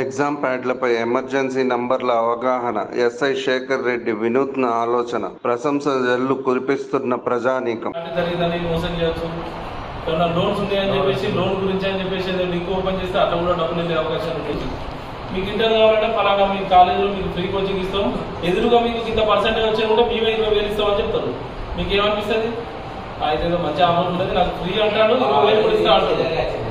exam ప్యాడ్లపై emergency నంబర్ల అవగాహన SI Shekhar Reddy వినూత్న ఆలోచన ప్రశంస జల్లు కురిపిస్తున్న ప్రజానీకం అంటే జరిగిందని మోసం చేయొచ్చు ఏమన్నా లోన్స్ ఉన్నాయని చెప్పేసి లోన్ గురించి అని చెప్పేసి ఏదో లింక్ ఓపెన్ చేస్తే అట్లా కూడా డబ్బులు వెళ్ళే అవకాశం ఉంటుంది మీకు ఇంటర్ కావాలంటే ఫలానా మీ కాలేజీలో మీకు ఫ్రీ కోచింగ్ ఇస్తాం ఎదురుగా మీకు ఇంత పర్సెంటేజ్ వచ్చి కూడా మేమే ఇరవై వేలు ఇస్తామని చెప్తారు మీకు ఏమనిపిస్తుంది అయితే ఏదో మంచి అమౌంట్ ఉన్నది నాకు ఫ్రీ అంటాడు ఇరవై వేలు కూడా ఇస్తా అంటాడు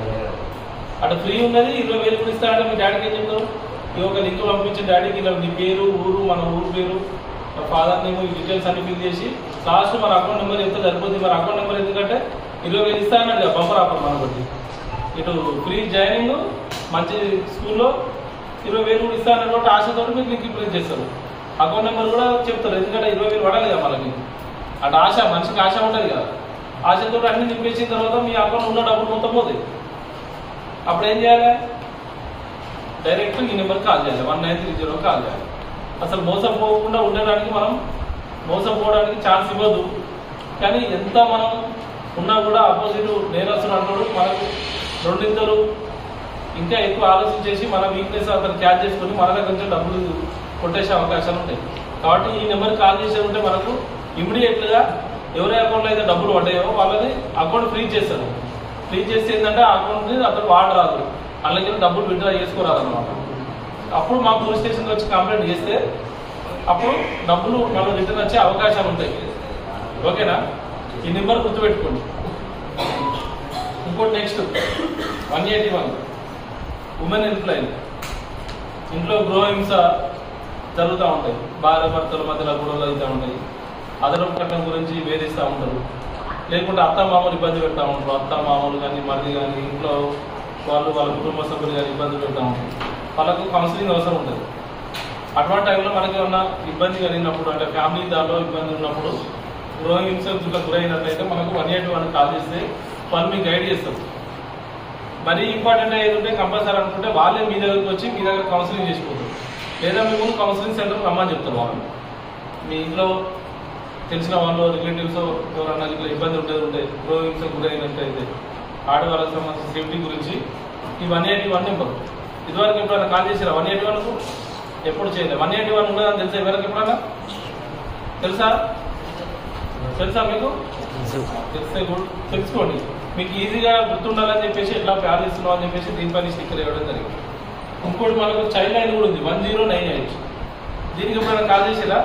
అటు ఫ్రీ ఉన్నది ఇరవై వేలు కూడా ఇస్తా అంటే మీ డాడీకి ఏం చెప్తారు ఈ ఒక లింక్ పంపించిన డాడీకి ఇలా నీ పేరు ఊరు మన ఊరు పేరు ఫాదర్ నేమ్ ఈ డీటెయిల్స్ అన్ని ఫిల్ చేసి లాస్ట్ మన అకౌంట్ నెంబర్ చెప్తే సరిపోతుంది మన అకౌంట్ నెంబర్ ఎందుకంటే ఇరవై వేలు ఇస్తా అన్నాడు కదా బంపర్ ఆఫర్ మన బట్టి ఇటు ఫ్రీ జాయినింగ్ మంచి స్కూల్లో ఇరవై వేలు కూడా ఇస్తా అన్నటువంటి ఆశతో మీకు లింక్ ప్లేస్ చేస్తారు అకౌంట్ నెంబర్ కూడా చెప్తారు ఎందుకంటే ఇరవై వేలు పడాలి కదా మనకి అటు ఆశ మనిషికి ఆశ ఉంటుంది కదా ఆశతో అన్ని నింపేసిన తర్వాత మీ అకౌంట్ ఉన్న డబ్బులు మొత్తం పోతాయి అప్పుడు ఏం చేయాలి డైరెక్ట్ ఈ నెంబర్కి కాల్ చేయాలి one nine three zero call చేయాలి అసలు మోసపోకుండా ఉండడానికి మనం మోసపోవడానికి ఛాన్స్ ఇవ్వదు కానీ ఎంత మనం ఉన్నా కూడా అపోజిట్ నేరస్తుడు అంటాడు మనకు రెండింతలు ఇంకా ఎక్కువ ఆలోచించేసి మన వీక్నెస్ అతను క్యాచ్ చేసుకొని మన దగ్గర నుంచి డబ్బులు కొట్టేసే అవకాశాలు ఉంటాయి కాబట్టి ఈ నెంబర్ కాల్ చేసే ఉంటే మనకు ఇమీడియట్గా ఎవరి అకౌంట్లో అయితే డబ్బులు పడ్డాయో వాళ్ళని అకౌంట్ ఫ్రీ చేస్తారు ఫ్రీ చేస్తే ఏంటంటే ఆ అకౌంట్ అతను వాడరాదు అలాగే డబ్బులు విత్డ్రా చేసుకోరాదు అనమాట అప్పుడు మా పోలీస్ స్టేషన్కి వచ్చి కంప్లైంట్ చేస్తే అప్పుడు డబ్బులు మళ్ళీ రిటర్న్ వచ్చే అవకాశాలు ఉంటాయి ఓకేనా ఈ నెంబర్ గుర్తుపెట్టుకోండి ఇంకోటి next one eighty one women help line ఇంట్లో గృహహింస జరుగుతూ ఉంటాయి భార్య భర్తల మధ్యలో గొడవలు అవుతూ ఉంటాయి అదనపు కట్నం గురించి వేధిస్తూ ఉంటారు లేకుంటే అత్త మామూలు ఇబ్బంది పెడతా ఉంటారు అత్త మామూలు కానీ మరిది కానీ ఇంట్లో వాళ్ళు వాళ్ళ కుటుంబ సభ్యులు కానీ ఇబ్బంది పెడతా ఉంటారు వాళ్ళకు కౌన్సిలింగ్ అవసరం ఉంటుంది అటువంటి టైంలో మనకి ఏమన్నా ఇబ్బంది కలిగినప్పుడు అంటే ఫ్యామిలీ దానిలో ఇబ్బంది ఉన్నప్పుడు గృహహింసకు గురైనట్లయితే మనకు వన్ ఎయిట్ వన్ కాల్ చేస్తే వాళ్ళు మీకు గైడ్ చేస్తారు మరీ ఇంపార్టెంట్ ఏది ఉంటే కంపల్సరీ అనుకుంటే వాళ్ళే మీ దగ్గరకు వచ్చి మీ దగ్గర కౌన్సిలింగ్ చేసిపోతారు లేదా మేము కౌన్సిలింగ్ సెంటర్ రమ్మని చెప్తారు వాళ్ళు మీ ఇంట్లో తెలిసిన వాళ్ళు రిలేటివ్స్ ఎవరన్నా ఇట్లా ఇబ్బంది ఉంటుంది ఉంటే గృహహింస గురైనట్టయితే ఆడవాళ్ళకి సంబంధించిన సేఫ్టీ గురించి ఈ వన్ ఎయిటీ వన్ నెంబర్ ఇదివరకు ఎప్పుడైనా కాల్ చేసారా వన్ ఎయిటీ వన్కు ఎప్పుడు చేయలేదు వన్ ఎయిటీ వన్ ఉన్నదని తెలుసా ఎవరికి ఎప్పుడన్నా తెలుసా తెలుసా మీకు తెలిస్తే కూడా తెలుసుకోండి మీకు ఈజీగా గుర్తుండాలని చెప్పేసి ఎట్లా ప్యార్ ఇస్తున్నాం అని చెప్పేసి దీనిపైన స్టిక్కర్ ఇవ్వడం జరిగింది ఇంకోటి మనకు చైల్డ్ లైన్ కూడా ఉంది వన్ జీరో నైన్ ఎయిట్ దీనికి ఎప్పుడైనా కాల్ చేసేలా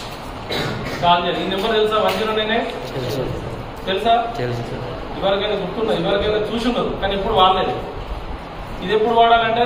కాల్ చేయాలి ఈ నెంబర్ తెలుసా వన్ జీరో నైన్ ఎయిట్ తెలుసా తెలుసు సార్ ఎవరికైనా గుర్తున్నా ఎవరికైనా చూసి ఉన్నారు కానీ ఎప్పుడు వాడలేదు ఇది ఎప్పుడు వాడాలంటే